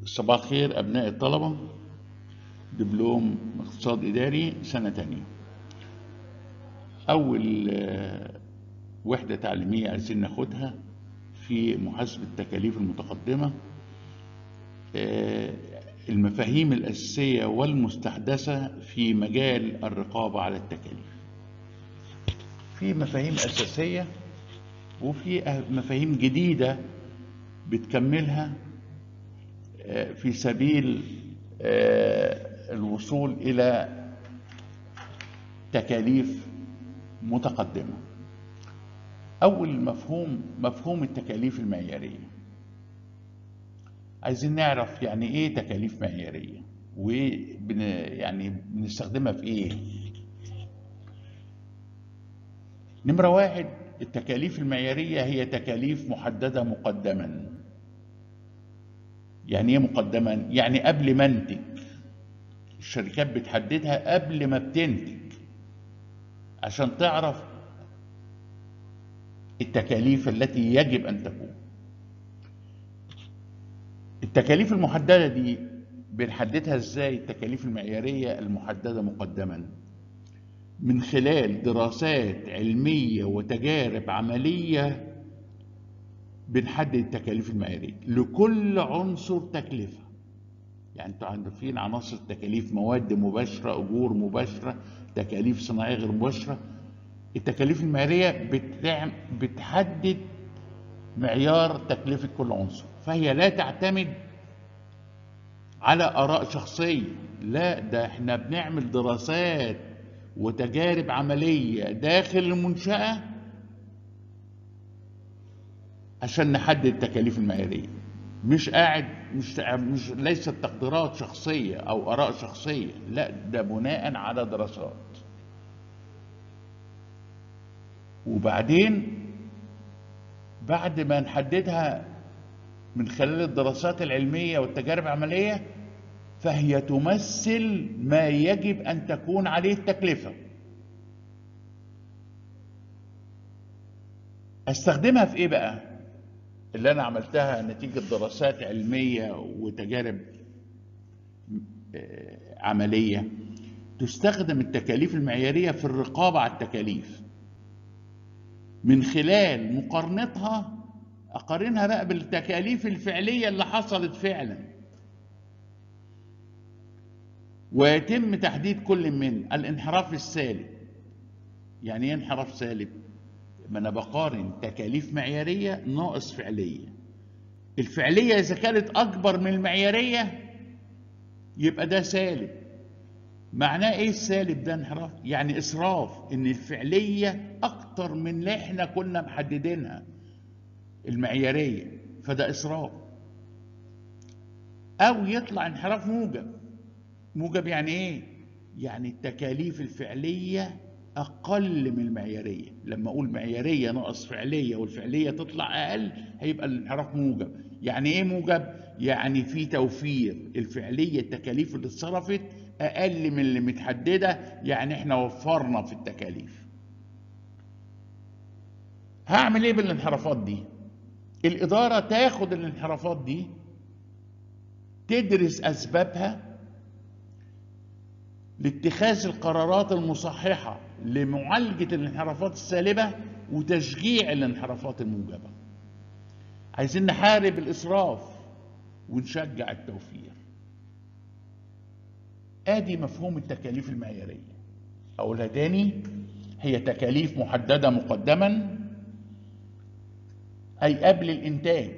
صباح الخير أبناء الطلبة دبلوم اقتصاد إداري سنة تانية أول آه، وحدة تعليمية عايزين ناخدها في محاسبة التكاليف المتقدمة آه، المفاهيم الأساسية والمستحدثة في مجال الرقابة على التكاليف في مفاهيم أساسية وفي أه- مفاهيم جديدة بتكملها آه، في سبيل آه، الوصول إلى تكاليف متقدمة أول مفهوم مفهوم التكاليف المعيارية عايزين نعرف يعني إيه تكاليف معيارية وبن يعني بنستخدمها في إيه نمرة واحد التكاليف المعيارية هي تكاليف محددة مقدما يعني ايه مقدما؟ يعني قبل ما انتج الشركات بتحددها قبل ما بتنتج عشان تعرف التكاليف التي يجب ان تكون التكاليف المحددة دي بنحددها ازاي التكاليف المعيارية المحددة مقدما من خلال دراسات علمية وتجارب عملية بنحدد التكاليف المعيارية لكل عنصر تكلفة يعني انتوا عارفين عناصر التكاليف مواد مباشرة أجور مباشرة تكاليف صناعية غير مباشرة التكاليف المعيارية بتعم- بتحدد معيار تكلفة كل عنصر فهي لا تعتمد على آراء شخصية لا ده احنا بنعمل دراسات وتجارب عملية داخل المنشأة عشان نحدد التكاليف المعيارية مش قاعد مش مش ليست تقديرات شخصية أو آراء شخصية لا ده بناء على دراسات وبعدين بعد ما نحددها من خلال الدراسات العلمية والتجارب العملية فهي تمثل ما يجب أن تكون عليه التكلفة استخدمها في ايه بقى اللي انا عملتها نتيجة دراسات علمية وتجارب آه، عملية تستخدم التكاليف المعيارية في الرقابة على التكاليف من خلال مقارنتها اقارنها بقى بالتكاليف الفعلية اللي حصلت فعلا ويتم تحديد كل من الانحراف السالب يعني ايه انحراف سالب ما انا بقارن تكاليف معياريه ناقص فعليه الفعليه اذا كانت اكبر من المعياريه يبقى ده سالب معناه ايه السالب ده انحراف يعني اسراف ان الفعليه اكتر من اللي احنا كنا محددينها المعياريه فده اسراف او يطلع انحراف موجب موجب يعني ايه يعني التكاليف الفعليه اقل من المعياريه لما اقول معياريه ناقص فعليه والفعليه تطلع اقل هيبقى الانحراف موجب يعني ايه موجب يعني في توفير الفعليه التكاليف اللي اتصرفت اقل من اللي متحدده يعني احنا وفرنا في التكاليف هعمل ايه بالانحرافات دي الاداره تاخد الانحرافات دي تدرس اسبابها لاتخاذ القرارات المصححة لمعالجة الانحرافات السالبة وتشجيع الانحرافات الموجبة عايزين نحارب الإسراف ونشجع التوفير آدي مفهوم التكاليف المعيارية أقولها تاني هي تكاليف محددة مقدما أي قبل الإنتاج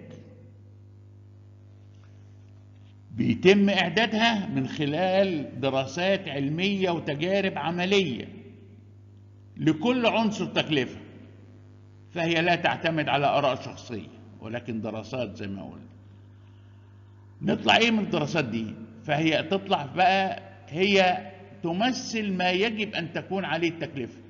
بيتم إعدادها من خلال دراسات علمية وتجارب عملية لكل عنصر تكلفة فهي لا تعتمد على آراء شخصية ولكن دراسات زي ما قلنا نطلع إيه من الدراسات دي فهي تطلع بقى هي تمثل ما يجب أن تكون عليه التكلفة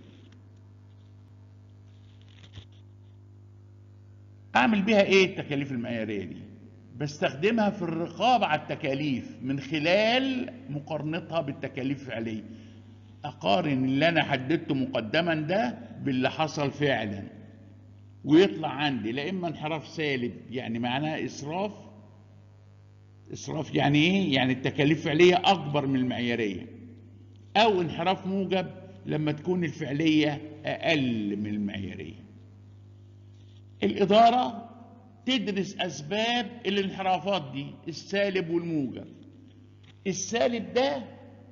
أعمل بها إيه التكاليف المعيارية دي بستخدمها في الرقابة على التكاليف من خلال مقارنتها بالتكاليف الفعلية أقارن اللي أنا حددته مقدما ده باللي حصل فعلا ويطلع عندي لا إما انحراف سالب يعني معناه إسراف اسراف يعني ايه يعني التكاليف الفعليه اكبر من المعياريه او انحراف موجب لما تكون الفعليه اقل من المعياريه الاداره تدرس اسباب الانحرافات دي السالب والموجب السالب ده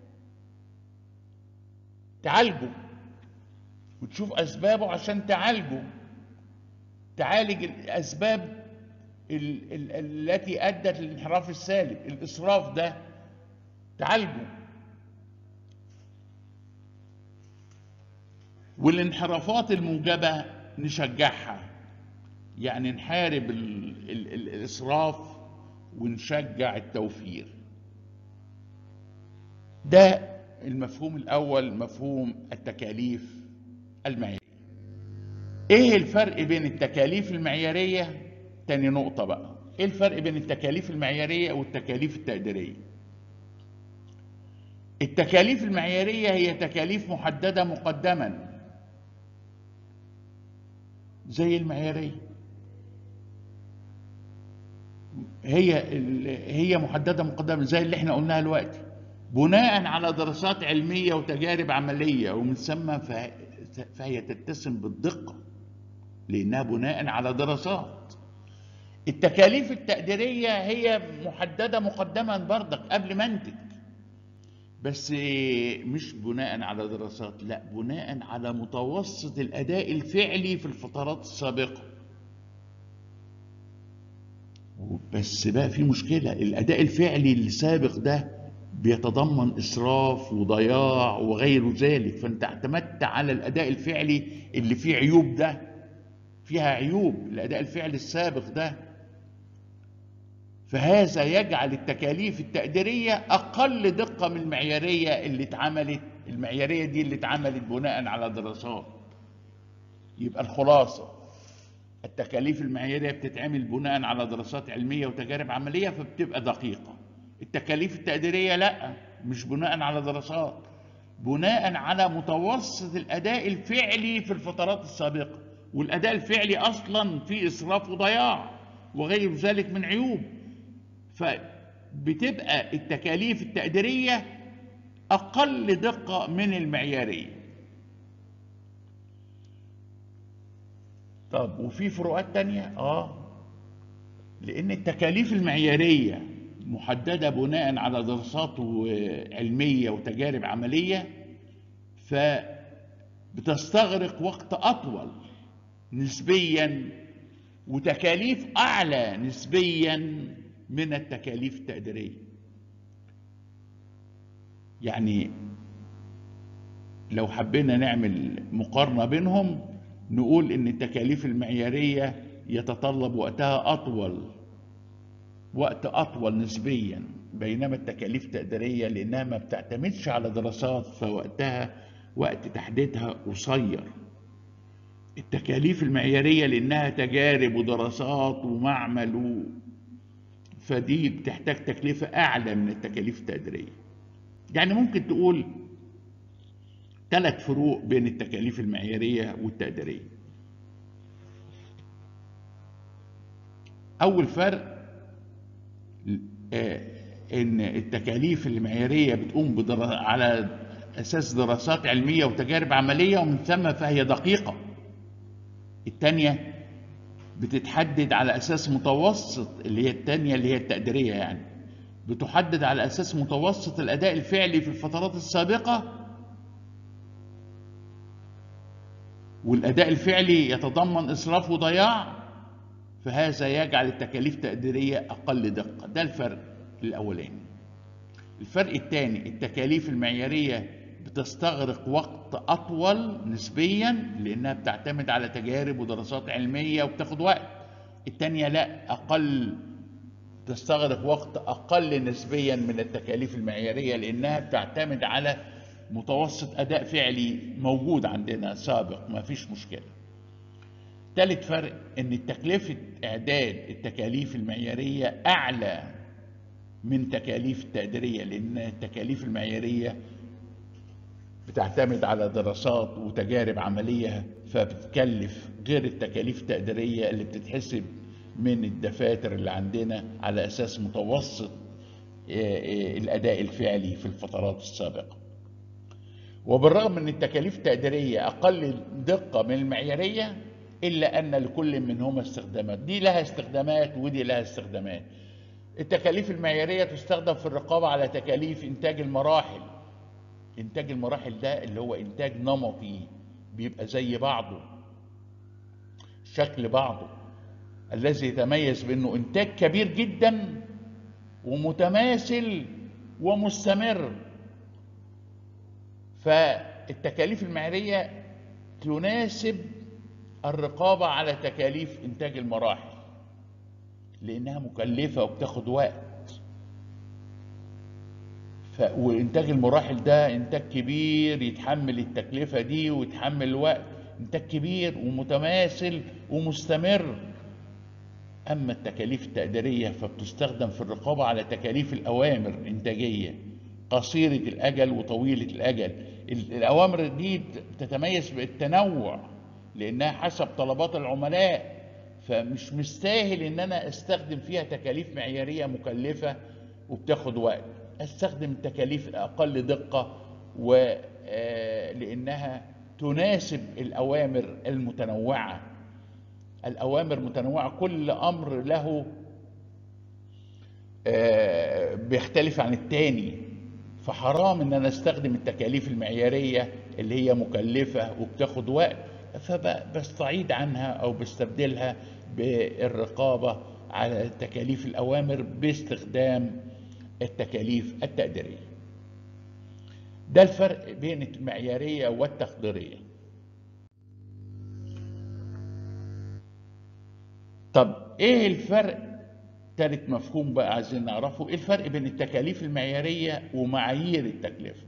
تعالجه وتشوف اسبابه عشان تعالجه تعالج الاسباب ال- ال- التي ادت للانحراف السالب الاسراف ده تعالجه والانحرافات الموجبه نشجعها يعني نحارب ال ال ال الاسراف ونشجع التوفير ده المفهوم الاول مفهوم التكاليف المعياريه ايه الفرق بين التكاليف المعياريه تاني نقطه بقى ايه الفرق بين التكاليف المعياريه والتكاليف التقديريه التكاليف المعياريه هي تكاليف محدده مقدما زي المعياريه هي ال- هي محدده مقدما زي اللي احنا قلناها دلوقتي بناء على دراسات علميه وتجارب عمليه ومن ثم فه- فهي تتسم بالدقه لانها بناء على دراسات التكاليف التقديريه هي محدده مقدما برضك قبل ما انتج بس مش بناء على دراسات لا بناء على متوسط الاداء الفعلي في الفترات السابقه بس بقى في مشكله الاداء الفعلي السابق ده بيتضمن اسراف وضياع وغير ذلك فانت اعتمدت على الاداء الفعلي اللي فيه عيوب ده فيها عيوب الاداء الفعلي السابق ده فهذا يجعل التكاليف التقديريه اقل دقه من المعياريه اللي اتعملت المعياريه دي اللي اتعملت بناء على دراسات يبقى الخلاصه التكاليف المعياريه بتتعمل بناء على دراسات علميه وتجارب عمليه فبتبقى دقيقه التكاليف التقديريه لا مش بناء على دراسات بناء على متوسط الاداء الفعلي في الفترات السابقه والاداء الفعلي اصلا فيه اسراف وضياع وغير ذلك من عيوب فبتبقى التكاليف التقديريه اقل دقه من المعياريه طب وفي فروقات تانية اه لان التكاليف المعياريه محدده بناء على دراسات علميه وتجارب عمليه فبتستغرق وقت اطول نسبيا وتكاليف اعلى نسبيا من التكاليف التقديريه يعني لو حبينا نعمل مقارنه بينهم نقول ان التكاليف المعياريه يتطلب وقتها اطول وقت اطول نسبيا بينما التكاليف التقديريه لانها ما بتعتمدش على دراسات فوقتها وقت تحديدها قصير التكاليف المعياريه لانها تجارب ودراسات ومعمل و... فدي بتحتاج تكلفه اعلى من التكاليف التقديريه يعني ممكن تقول ثلاث فروق بين التكاليف المعياريه والتقديريه اول فرق ان التكاليف المعياريه بتقوم بدر... على اساس دراسات علميه وتجارب عمليه ومن ثم فهي دقيقه الثانيه بتتحدد على اساس متوسط اللي هي الثانيه اللي هي التقديريه يعني بتحدد على اساس متوسط الاداء الفعلي في الفترات السابقه والاداء الفعلي يتضمن اسراف وضياع فهذا يجعل التكاليف التقديريه اقل دقه ده الفرق الاولاني الفرق الثاني التكاليف المعياريه بتستغرق وقت اطول نسبيا لانها بتعتمد على تجارب ودراسات علميه وبتاخد وقت الثانيه لا اقل تستغرق وقت اقل نسبيا من التكاليف المعياريه لانها بتعتمد على متوسط اداء فعلي موجود عندنا سابق ما فيش مشكله ثالث فرق ان تكلفه اعداد التكاليف المعياريه اعلى من تكاليف التقديريه لان التكاليف المعياريه بتعتمد على دراسات وتجارب عمليه فبتكلف غير التكاليف التقديريه اللي بتتحسب من الدفاتر اللي عندنا على اساس متوسط الأداء الفعلي في الفترات السابقة وبالرغم من التكاليف التقديرية أقل دقة من المعيارية إلا أن لكل منهما استخدامات دي لها استخدامات ودي لها استخدامات التكاليف المعيارية تستخدم في الرقابة على تكاليف إنتاج المراحل إنتاج المراحل ده اللي هو إنتاج نمطي بيبقى زي بعضه شكل بعضه الذي يتميز بأنه إنتاج كبير جدا ومتماثل ومستمر فالتكاليف المعيارية تناسب الرقابة على تكاليف إنتاج المراحل لأنها مكلفة وبتاخد وقت ف... وإنتاج المراحل ده إنتاج كبير يتحمل التكلفة دي ويتحمل الوقت إنتاج كبير ومتماثل ومستمر أما التكاليف التقديرية فبتستخدم في الرقابة على تكاليف الأوامر الإنتاجية قصيرة الأجل وطويلة الأجل الأوامر دي تتميز بالتنوع لأنها حسب طلبات العملاء فمش مستاهل إن أنا أستخدم فيها تكاليف معيارية مكلفة وبتاخد وقت أستخدم تكاليف أقل دقة ولأنها تناسب الأوامر المتنوعة الأوامر متنوعة كل أمر له بيختلف عن التاني فحرام ان انا استخدم التكاليف المعياريه اللي هي مكلفه وبتاخد وقت فبستعيد عنها او بستبدلها بالرقابه على تكاليف الاوامر باستخدام التكاليف التقديريه ده الفرق بين المعياريه والتقديريه طب ايه الفرق تالت مفهوم بقى عايزين نعرفه ايه الفرق بين التكاليف المعيارية ومعايير التكلفة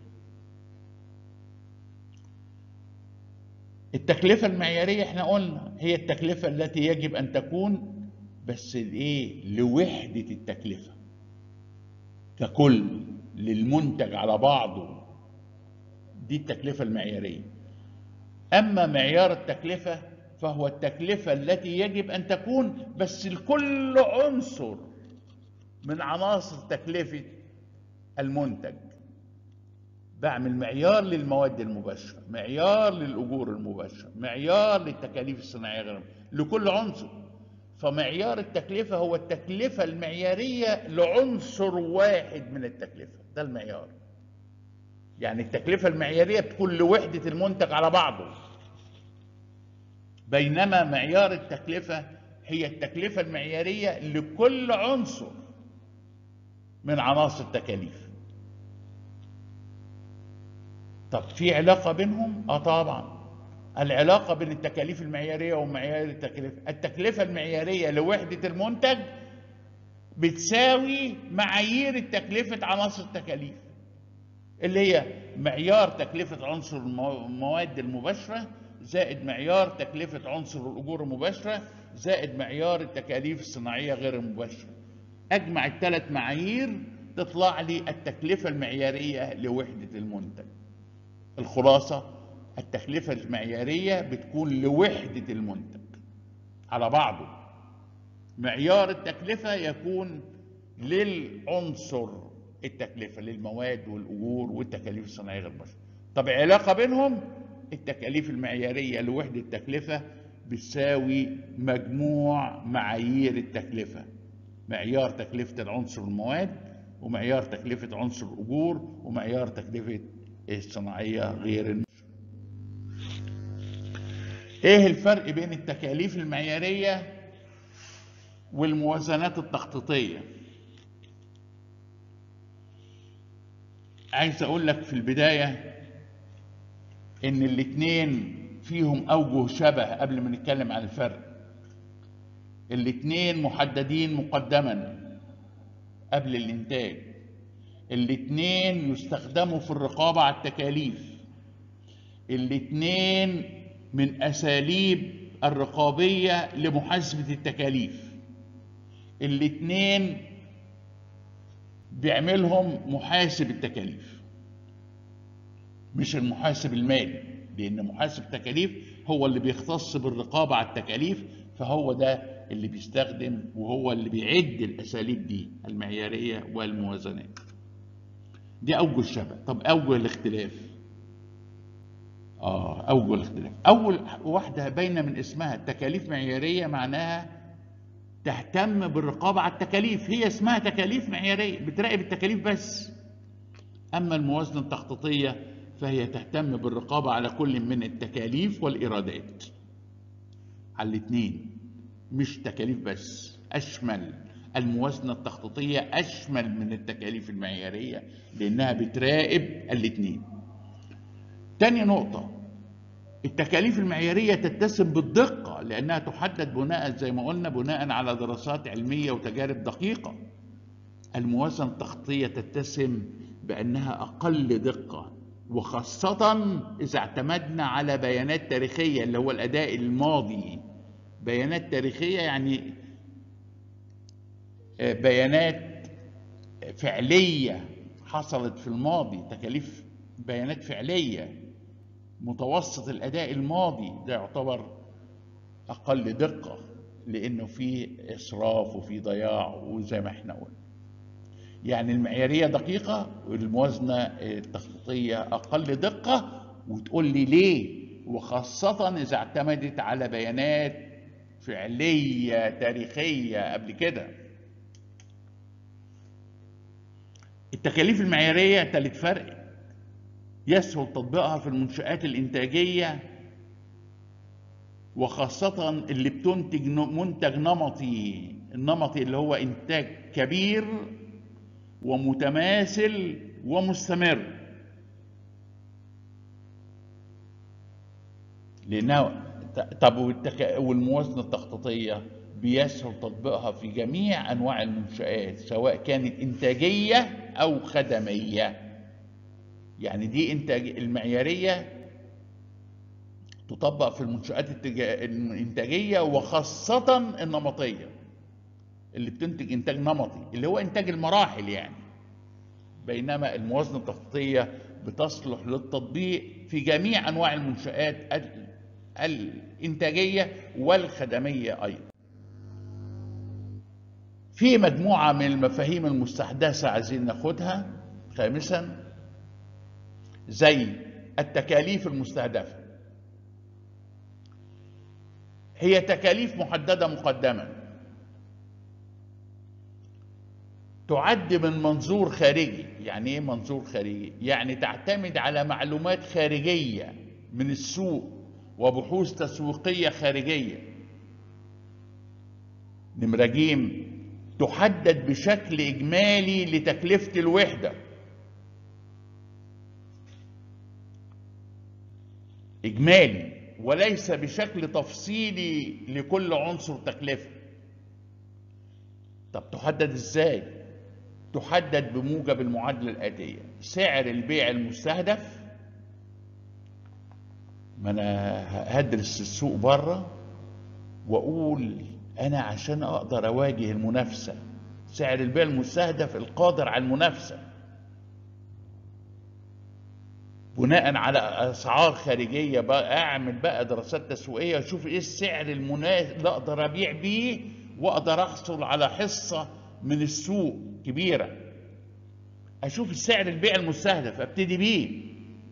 التكلفة المعيارية احنا قلنا هي التكلفة التي يجب ان تكون بس الايه لوحدة التكلفة ككل للمنتج على بعضه دي التكلفة المعيارية اما معيار التكلفة فهو التكلفة التي يجب أن تكون بس لكل عنصر من عناصر تكلفة المنتج بعمل معيار للمواد المباشرة معيار للأجور المباشرة معيار للتكاليف الصناعية غير لكل عنصر فمعيار التكلفة هو التكلفة المعيارية لعنصر واحد من التكلفة ده المعيار يعني التكلفة المعيارية تكون لوحدة المنتج على بعضه بينما معيار التكلفة هي التكلفة المعيارية لكل عنصر من عناصر التكاليف طب في علاقة بينهم؟ اه طبعا العلاقة بين التكاليف المعيارية ومعيار التكلفة التكلفة المعيارية لوحدة المنتج بتساوي معايير التكلفة عناصر التكاليف اللي هي معيار تكلفة عنصر المواد المباشرة زائد معيار تكلفة عنصر الأجور المباشرة زائد معيار التكاليف الصناعية غير المباشرة أجمع الثلاث معايير تطلع لي التكلفة المعيارية لوحدة المنتج الخلاصة التكلفة المعيارية بتكون لوحدة المنتج على بعضه معيار التكلفة يكون للعنصر التكلفة للمواد والأجور والتكاليف الصناعية غير المباشرة طب علاقة بينهم التكاليف المعيارية لوحدة التكلفة بتساوي مجموع معايير التكلفة معيار تكلفة العنصر المواد ومعيار تكلفة عنصر الأجور ومعيار تكلفة الصناعية غير المباشرة ايه الفرق بين التكاليف المعيارية والموازنات التخطيطية عايز اقول لك في البداية ان الاتنين فيهم اوجه شبه قبل ما نتكلم عن الفرق الاتنين محددين مقدما قبل الانتاج الاتنين يستخدموا في الرقابة على التكاليف الاتنين من اساليب الرقابية لمحاسبة التكاليف الاتنين بيعملهم محاسب التكاليف مش المحاسب المالي لان محاسب التكاليف هو اللي بيختص بالرقابه على التكاليف فهو ده اللي بيستخدم وهو اللي بيعد الاساليب دي المعياريه والموازنات دي اوجه الشبه طب اوجه الاختلاف اه اوجه الاختلاف اول واحده باينه من اسمها التكاليف معياريه معناها تهتم بالرقابه على التكاليف هي اسمها تكاليف معياريه بتراقب التكاليف بس اما الموازنه التخطيطيه فهي تهتم بالرقابه على كل من التكاليف والايرادات على الاثنين مش تكاليف بس اشمل الموازنه التخطيطيه اشمل من التكاليف المعياريه لانها بتراقب الاثنين تاني نقطه التكاليف المعياريه تتسم بالدقه لانها تحدد بناء زي ما قلنا بناء على دراسات علميه وتجارب دقيقه الموازنه التخطيطيه تتسم بانها اقل دقه وخاصه اذا اعتمدنا على بيانات تاريخيه اللي هو الاداء الماضي بيانات تاريخيه يعني بيانات فعليه حصلت في الماضي تكاليف بيانات فعليه متوسط الاداء الماضي ده يعتبر اقل دقه لانه في اسراف وفي ضياع وزي ما احنا قلنا يعني المعياريه دقيقه والموازنه التخطيطيه اقل دقه وتقول لي ليه وخاصه اذا اعتمدت على بيانات فعليه تاريخيه قبل كده التكاليف المعياريه تالت فرق يسهل تطبيقها في المنشآت الإنتاجية وخاصة اللي بتنتج منتج نمطي النمطي اللي هو إنتاج كبير ومتماثل ومستمر لأنها طب والموازنة التخطيطية بيسهل تطبيقها في جميع أنواع المنشآت سواء كانت إنتاجية أو خدمية يعني دي انتاج المعياريه تطبق في المنشآت الإنتاجية وخاصة النمطية اللي بتنتج إنتاج نمطي اللي هو إنتاج المراحل يعني بينما الموازنة التخطيطية بتصلح للتطبيق في جميع أنواع المنشآت الإنتاجية والخدمية أيضا في مجموعة من المفاهيم المستحدثة عايزين ناخدها خامسا زي التكاليف المستهدفة هي تكاليف محددة مقدما تعد من منظور خارجي يعني ايه منظور خارجي يعني تعتمد على معلومات خارجية من السوق وبحوث تسويقية خارجية نمرة جيم تحدد بشكل إجمالي لتكلفة الوحدة إجمالي وليس بشكل تفصيلي لكل عنصر تكلفة طب تحدد إزاي؟ تحدد بموجب المعادلة الآتية سعر البيع المستهدف ما أنا هدرس السوق بره وأقول أنا عشان أقدر أواجه المنافسة سعر البيع المستهدف القادر على المنافسة بناء على اسعار خارجيه بقى اعمل بقى دراسات تسويقيه واشوف ايه السعر المناسب اللي اقدر ابيع بيه واقدر احصل على حصه من السوق كبيره اشوف السعر البيع المستهدف ابتدي بيه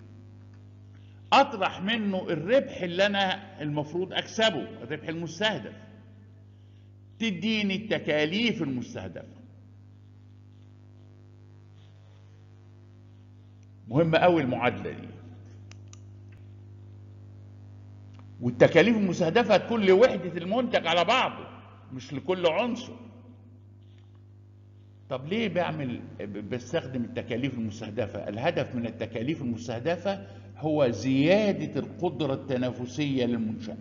اطرح منه الربح اللي انا المفروض اكسبه الربح المستهدف تديني التكاليف المستهدفه مهمة قوي المعادلة دي والتكاليف المستهدفة تكون لوحدة المنتج على بعضه مش لكل عنصر طب ليه بعمل بستخدم التكاليف المستهدفة الهدف من التكاليف المستهدفة هو زيادة القدرة التنافسية للمنشأة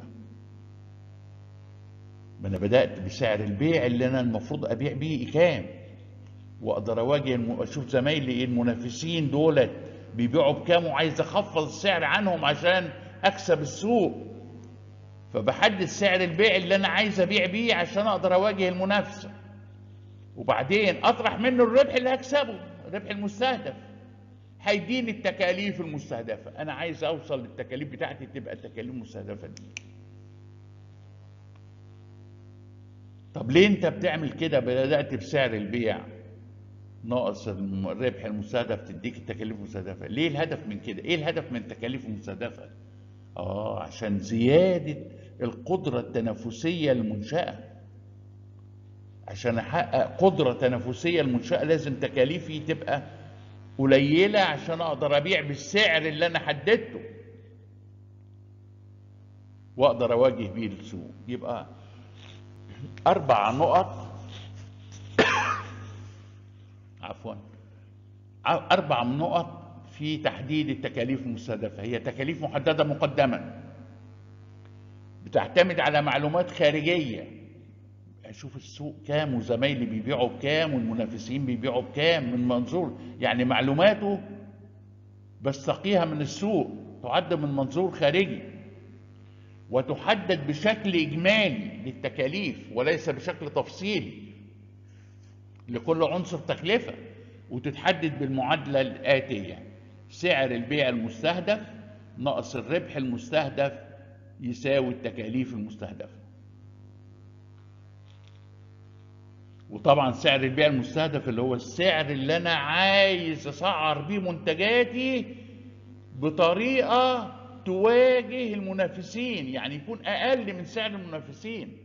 ما أنا بدأت بسعر البيع اللي أنا المفروض أبيع بيه كام وأقدر أواجه أشوف زمايلي المنافسين دولت بيبيعوا بكام وعايز أخفض السعر عنهم عشان أكسب السوق فبحدد سعر البيع اللي أنا عايز أبيع بيه عشان أقدر أواجه المنافسة وبعدين أطرح منه الربح اللي هكسبه الربح المستهدف هيديني التكاليف المستهدفة أنا عايز أوصل للتكاليف بتاعتي تبقى التكاليف المستهدفة دي طب ليه انت بتعمل كده بدأت بسعر البيع ناقص الم- الربح المستهدف تديك التكاليف المستهدفة ليه الهدف من كده ايه الهدف من التكاليف المستهدفة اه عشان زيادة القدرة التنافسية المنشأة عشان احقق قدرة تنافسية المنشأة لازم تكاليفي تبقى قليلة عشان اقدر ابيع بالسعر اللي انا حددته واقدر اواجه بيه السوق يبقى اربع نقط عفوا ع- اربع نقط في تحديد التكاليف المستهدفه هي تكاليف محدده مقدما بتعتمد على معلومات خارجيه اشوف السوق كام وزمايلي بيبيعوا بكام والمنافسين بيبيعوا بكام من منظور يعني معلوماته بستقيها من السوق تعد من منظور خارجي وتحدد بشكل اجمالي للتكاليف وليس بشكل تفصيلي لكل عنصر تكلفه وتتحدد بالمعادله الاتيه سعر البيع المستهدف ناقص الربح المستهدف يساوي التكاليف المستهدفه وطبعا سعر البيع المستهدف اللي هو السعر اللي انا عايز اسعر بيه منتجاتي بطريقه تواجه المنافسين يعني يكون اقل من سعر المنافسين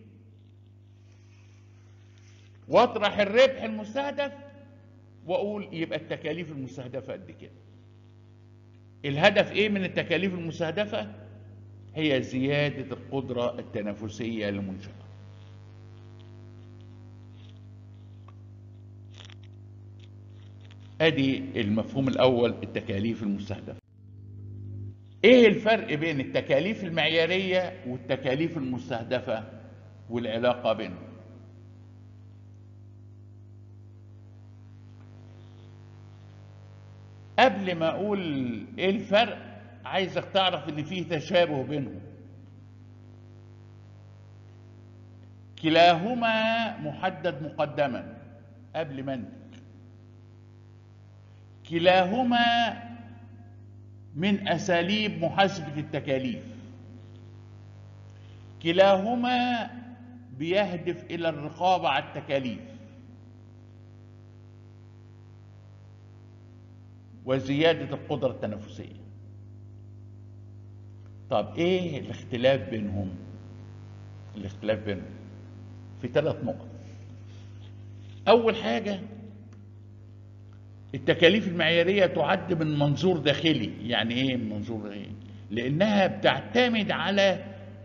واطرح الربح المستهدف واقول يبقى التكاليف المستهدفه قد كده الهدف ايه من التكاليف المستهدفه هي زياده القدره التنافسيه للمنشاه ادي المفهوم الاول التكاليف المستهدفه ايه الفرق بين التكاليف المعياريه والتكاليف المستهدفه والعلاقه بينهم قبل ما اقول ايه الفرق عايزك تعرف ان فيه تشابه بينهم كلاهما محدد مقدما قبل ما انتج كلاهما من اساليب محاسبه التكاليف كلاهما بيهدف الى الرقابه على التكاليف وزياده القدره التنافسيه طب ايه الاختلاف بينهم الاختلاف بينهم في ثلاث نقط اول حاجه التكاليف المعيارية تعد من منظور داخلي يعني ايه من منظور داخلي لانها بتعتمد على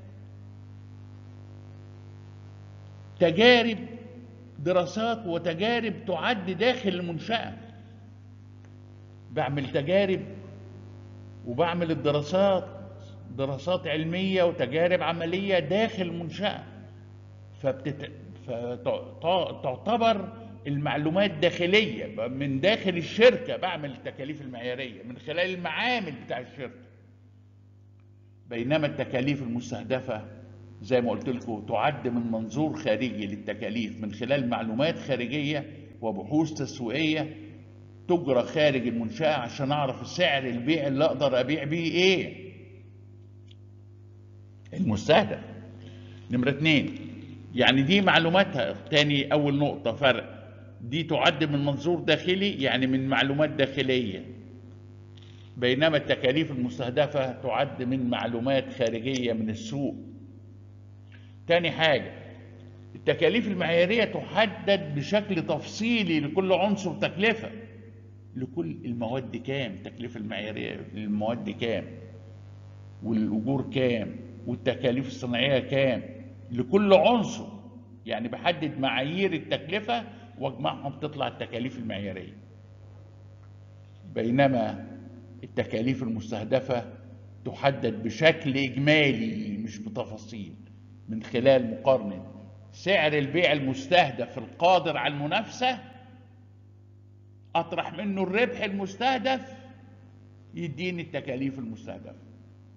تجارب دراسات وتجارب تعد داخل المنشأة بعمل تجارب وبعمل الدراسات دراسات علمية وتجارب عملية داخل المنشأة فبتت... فتعتبر المعلومات داخلية من داخل الشركة بعمل التكاليف المعيارية من خلال المعامل بتاع الشركة بينما التكاليف المستهدفة زي ما قلت لكم تعد من منظور خارجي للتكاليف من خلال معلومات خارجية وبحوث تسويقية تجرى خارج المنشأة عشان أعرف سعر البيع اللي أقدر أبيع بيه إيه المستهدف نمرة اتنين يعني دي معلوماتها تاني أول نقطة فرق دي تعد من منظور داخلي يعني من معلومات داخلية بينما التكاليف المستهدفة تعد من معلومات خارجية من السوق تاني حاجة التكاليف المعيارية تحدد بشكل تفصيلي لكل عنصر تكلفة لكل المواد كام التكلفة المعيارية للمواد كام والأجور كام والتكاليف الصناعية كام لكل عنصر يعني بحدد معايير التكلفة واجمعهم تطلع التكاليف المعيارية بينما التكاليف المستهدفة تحدد بشكل إجمالي مش بتفاصيل من خلال مقارنة سعر البيع المستهدف القادر على المنافسة أطرح منه الربح المستهدف يديني التكاليف المستهدفة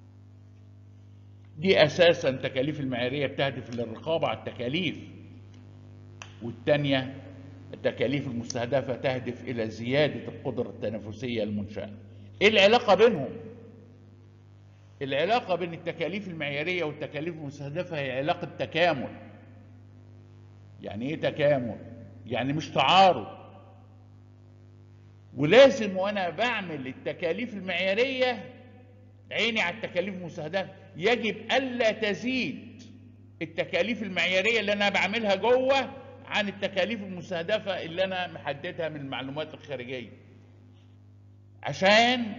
دي أساسا التكاليف المعيارية بتهدف للرقابة على التكاليف والتانية التكاليف المستهدفة تهدف إلى زيادة القدرة التنافسية للمنشأة إيه العلاقة بينهم؟ العلاقة بين التكاليف المعيارية والتكاليف المستهدفة هي علاقة تكامل يعني ايه تكامل يعني مش تعارض ولازم وانا بعمل التكاليف المعياريه عيني على التكاليف المستهدفه يجب الا تزيد التكاليف المعياريه اللي انا بعملها جوه عن التكاليف المستهدفه اللي انا محددها من المعلومات الخارجيه عشان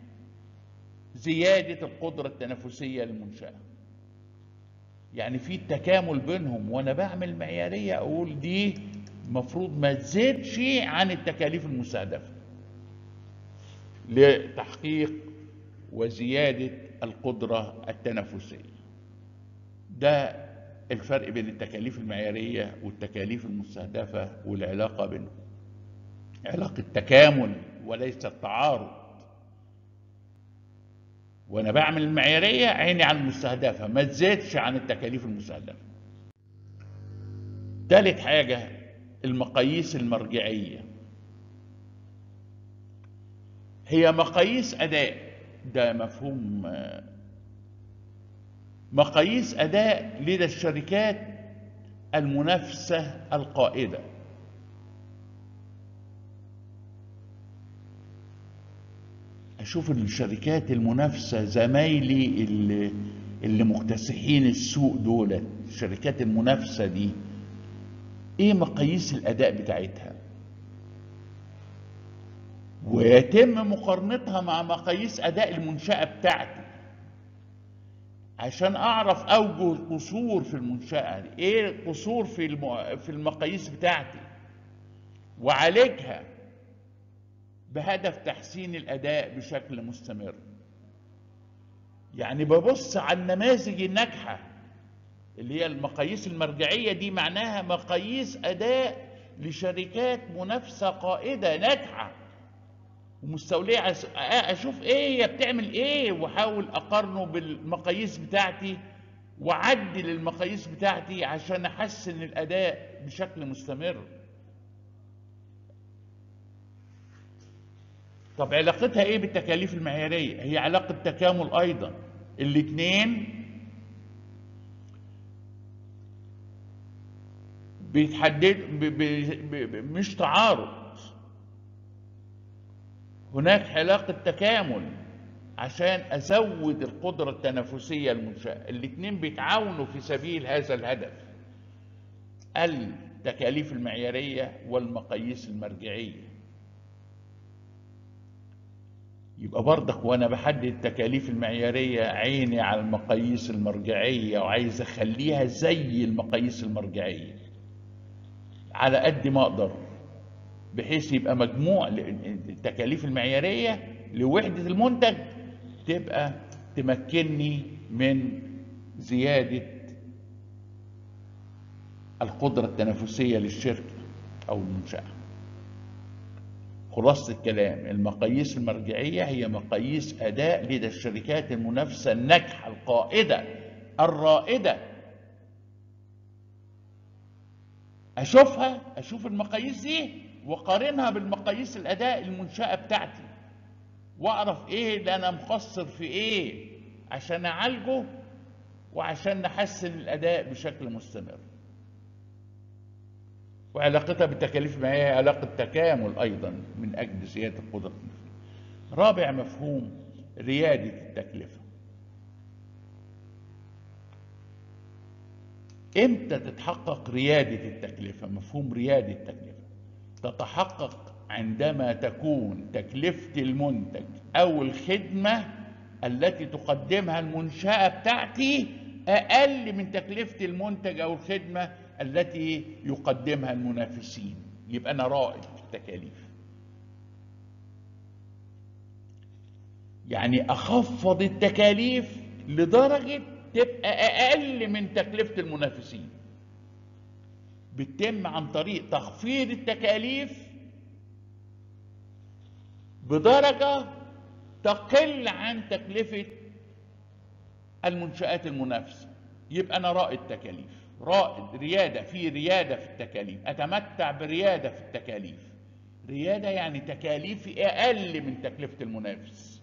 زياده القدره التنافسيه للمنشاه يعني في تكامل بينهم وانا بعمل معياريه اقول دي المفروض ما تزيدش عن التكاليف المستهدفه لتحقيق وزياده القدره التنافسيه ده الفرق بين التكاليف المعياريه والتكاليف المستهدفه والعلاقه بينهم علاقه تكامل وليس تعارض وانا بعمل المعياريه عيني على المستهدفه ما تزيدش عن التكاليف المستهدفه ثالث حاجه المقاييس المرجعيه هي مقاييس اداء ده مفهوم آه، مقاييس اداء لدى الشركات المنافسه القائده اشوف الشركات المنافسه زمايلي اللي اللي مكتسحين السوق دول الشركات المنافسه دي ايه مقاييس الاداء بتاعتها ويتم مقارنتها مع مقاييس اداء المنشاه بتاعتي عشان اعرف اوجه القصور في المنشاه دي. ايه القصور في الم... في المقاييس بتاعتي وعالجها بهدف تحسين الاداء بشكل مستمر يعني ببص على النماذج الناجحه اللي هي المقاييس المرجعيه دي معناها مقاييس اداء لشركات منافسه قائده ناجحه ومستوليه عس- اشوف ايه هي بتعمل ايه واحاول اقارنه بالمقاييس بتاعتي واعدل المقاييس بتاعتي عشان احسن الاداء بشكل مستمر طب علاقتها ايه بالتكاليف المعياريه هي علاقه تكامل ايضا الاثنين بيتحدد ب- ب- ب- ب- مش تعارض هناك علاقه تكامل عشان ازود القدره التنافسيه للمنشاه الاثنين بيتعاونوا في سبيل هذا الهدف التكاليف المعياريه والمقاييس المرجعيه يبقى برضك وانا بحدد التكاليف المعياريه عيني على المقاييس المرجعيه وعايز اخليها زي المقاييس المرجعيه على قد ما اقدر بحيث يبقى مجموع التكاليف المعياريه لوحده المنتج تبقى تمكنني من زياده القدره التنافسيه للشركه او المنشاه خلاصة الكلام المقاييس المرجعية هي مقاييس أداء لدى الشركات المنافسة الناجحة القائدة الرائدة أشوفها أشوف المقاييس دي وقارنها بالمقاييس الأداء المنشأة بتاعتي وأعرف إيه اللي أنا مقصر في إيه عشان أعالجه وعشان نحسن الأداء بشكل مستمر وعلاقتها بالتكاليف ما هي علاقة تكامل أيضا من أجل زيادة القدرة التنفيذية. رابع مفهوم ريادة التكلفة إمتى تتحقق ريادة التكلفة مفهوم ريادة التكلفة تتحقق عندما تكون تكلفة المنتج أو الخدمة التي تقدمها المنشأة بتاعتي أقل من تكلفة المنتج أو الخدمة التي يقدمها المنافسين يبقى أنا رائد في التكاليف يعني أخفض التكاليف لدرجة تبقى أقل من تكلفة المنافسين بتتم عن طريق تخفيض التكاليف بدرجة تقل عن تكلفة المنشآت المنافسة يبقى أنا رائد تكاليف رائد ريادة في ريادة في التكاليف أتمتع بريادة في التكاليف ريادة يعني تكاليفي أقل من تكلفة المنافس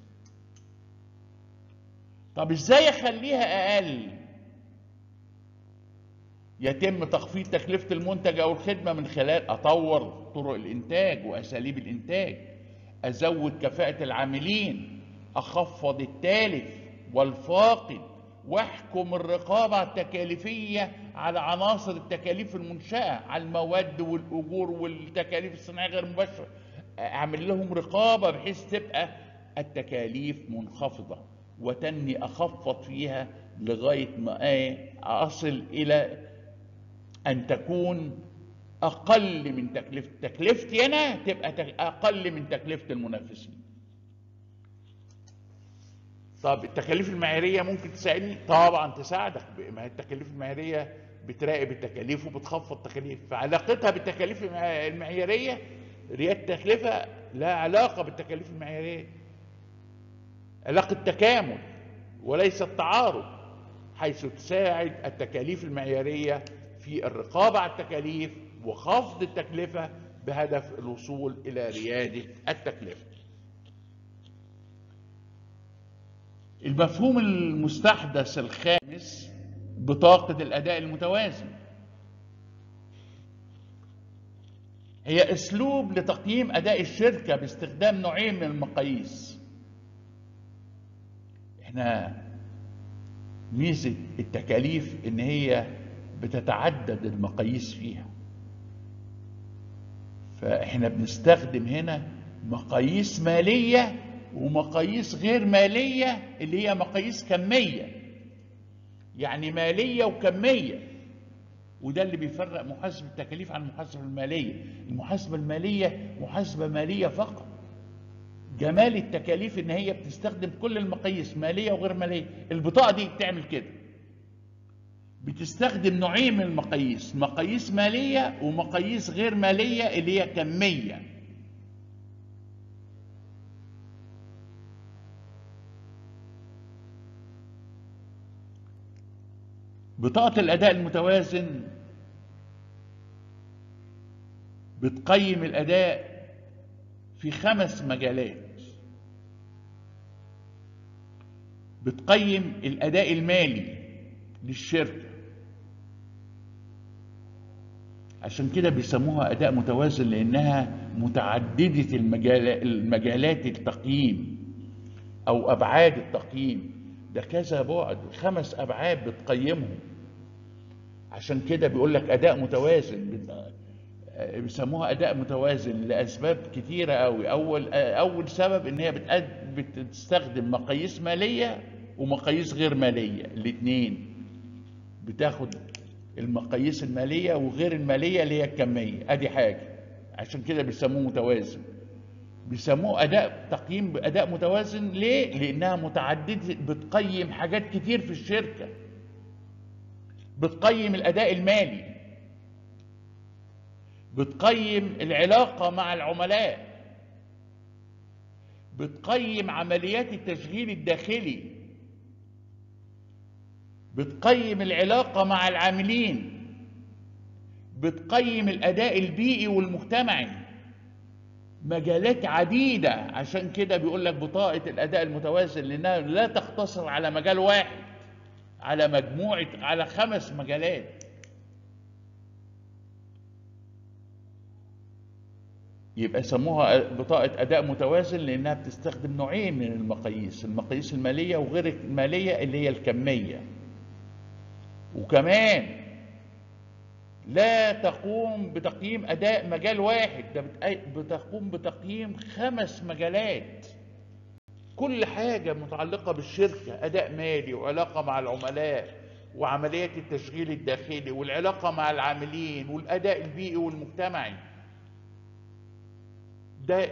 طب إزاي أخليها أقل يتم تخفيض تكلفة المنتج أو الخدمة من خلال أطور طرق الإنتاج وأساليب الإنتاج أزود كفاءة العاملين أخفض التالف والفاقد واحكم الرقابة التكاليفية على عناصر التكاليف المنشأة على المواد والأجور والتكاليف الصناعية غير مباشرة أعمل لهم رقابة بحيث تبقى التكاليف منخفضة وتني أخفض فيها لغاية ما إيه أصل إلى أن تكون أقل من تكلفة تكلفتي أنا تبقى تك- أقل من تكلفة المنافسين طب التكاليف المعيارية ممكن تساعدني؟ طبعا تساعدك ب- ما هي التكاليف المعيارية بتراقب التكاليف وبتخفض تكاليف فعلاقتها بالتكاليف المع- المعيارية ريادة التكلفة لا علاقة بالتكاليف المعيارية علاقة تكامل وليس التعارض حيث تساعد التكاليف المعيارية في الرقابة على التكاليف وخفض التكلفة بهدف الوصول إلى ريادة التكلفة المفهوم المستحدث الخامس بطاقة الأداء المتوازن هي أسلوب لتقييم أداء الشركة باستخدام نوعين من المقاييس احنا ميزة التكاليف إن هي بتتعدد المقاييس فيها فاحنا بنستخدم هنا مقاييس مالية ومقاييس غير مالية اللي هي مقاييس كمية يعني مالية وكمية وده اللي بيفرق محاسبة التكاليف عن المحاسبة المالية المحاسبة المالية محاسبة مالية فقط جمال التكاليف ان هي بتستخدم كل المقاييس مالية وغير مالية البطاقة دي بتعمل كده بتستخدم نوعين من المقاييس مقاييس مالية ومقاييس غير مالية اللي هي كمية بطاقة الأداء المتوازن بتقيم الأداء في خمس مجالات بتقيم الأداء المالي للشركة عشان كده بيسموها أداء متوازن لأنها متعددة المجال المجالات التقييم أو أبعاد التقييم ده كذا بعد خمس أبعاد بتقيمهم عشان كده بيقول لك أداء متوازن بت- بيسموها أداء متوازن لأسباب كتيرة أوي أول أول سبب إن هي بتأد- بتستخدم مقاييس مالية ومقاييس غير مالية الاتنين بتاخد المقاييس المالية وغير المالية اللي هي الكمية ادي حاجة عشان كده بيسموه متوازن بيسموه اداء تقييم باداء متوازن ليه لانها متعدده بتقيم حاجات كتير في الشركة بتقيم الاداء المالي بتقيم العلاقة مع العملاء بتقيم عمليات التشغيل الداخلي بتقيم العلاقة مع العاملين بتقيم الأداء البيئي والمجتمعي مجالات عديدة عشان كده بيقول لك بطاقة الأداء المتوازن لأنها لا تقتصر على مجال واحد على مجموعة على خمس مجالات يبقى سموها بطاقة أداء متوازن لأنها بتستخدم نوعين من المقاييس المقاييس المالية وغير المالية اللي هي الكمية وكمان لا تقوم بتقييم أداء مجال واحد ده بتق- بتقوم بتقييم خمس مجالات كل حاجة متعلقة بالشركة أداء مالي وعلاقة مع العملاء وعمليات التشغيل الداخلي والعلاقة مع العاملين والأداء البيئي والمجتمعي ده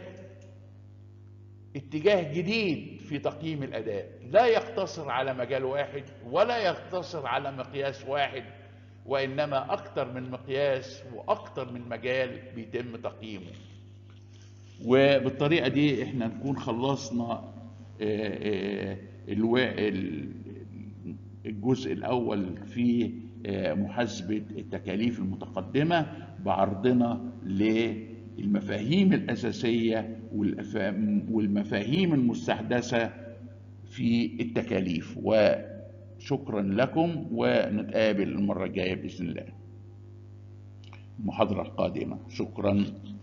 اتجاه جديد في تقييم الاداء لا يقتصر على مجال واحد ولا يقتصر على مقياس واحد وانما اكتر من مقياس واكتر من مجال بيتم تقييمه وبالطريقه دي احنا نكون خلصنا آه، آه، الوا- ال- الجزء الاول في آه، محاسبه التكاليف المتقدمه بعرضنا للمفاهيم الاساسيه والأفا- والمفاهيم المستحدثه في التكاليف وشكرا شكرا لكم ونتقابل المرة الجاية بإذن الله المحاضرة القادمة شكرا